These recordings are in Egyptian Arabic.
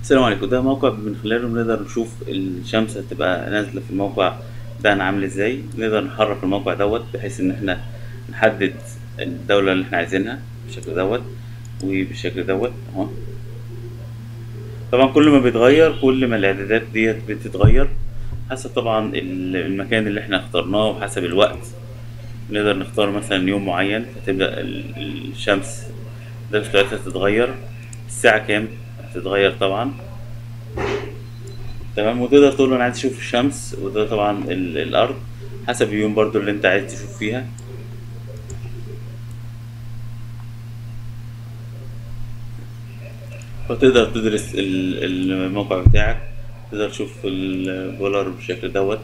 السلام عليكم ده موقع من خلاله نقدر نشوف الشمس هتبقى نازلة في الموقع بتاعنا عامل ازاي نقدر نحرك الموقع دوت بحيث ان احنا نحدد الدولة اللي احنا عايزينها بالشكل دوت وبالشكل دوت اهو طبعا كل ما بيتغير كل ما الاعدادات ديت بتتغير حسب طبعا ال- المكان اللي احنا اخترناه وحسب الوقت نقدر نختار مثلا يوم معين فتبدأ ال- الشمس درجة بتاعتها تتغير الساعة كام هتتغير طبعا تمام وتقدر تقول له انا عايز اشوف الشمس وده طبعا ال- الارض حسب اليوم برضو اللي انت عايز تشوف فيها فتقدر تدرس ال- الموقع بتاعك تقدر تشوف البولار بالشكل دوت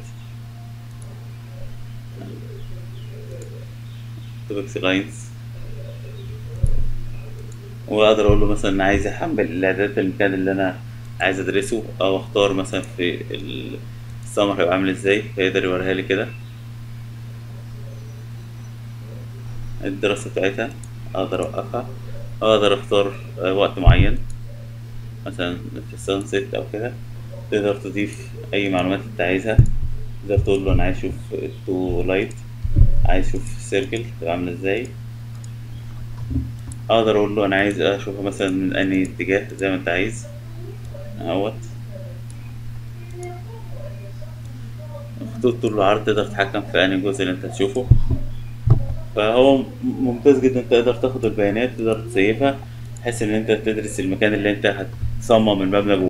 توبكس لاينز واقدر اقول له مثلا انا عايز احمل الاعدادات المكان اللي انا عايز ادرسه او اختار مثلا في ال- السمر هيبقى عامل ازاي فيقدر يوريها لي كده الدراسة بتاعتها اقدر اوقفها اقدر اختار آه، وقت معين مثلا في السانسيت او كده تقدر تضيف اي معلومات انت عايزها تقدر تقول له انا عايز اشوف التو لايت عايز اشوف السيركل تبقى عامله ازاي اقدر اقول له انا عايز اشوفها مثلا من انهي اتجاه زي ما انت عايز اهوت خطوط طول العرض تقدر تتحكم في انهي جزء اللي انت تشوفه فهو م- ممتاز جدا تقدر تاخد البيانات تقدر تسيفها بحيث ان انت تدرس المكان اللي انت هتصمم المبنى جواه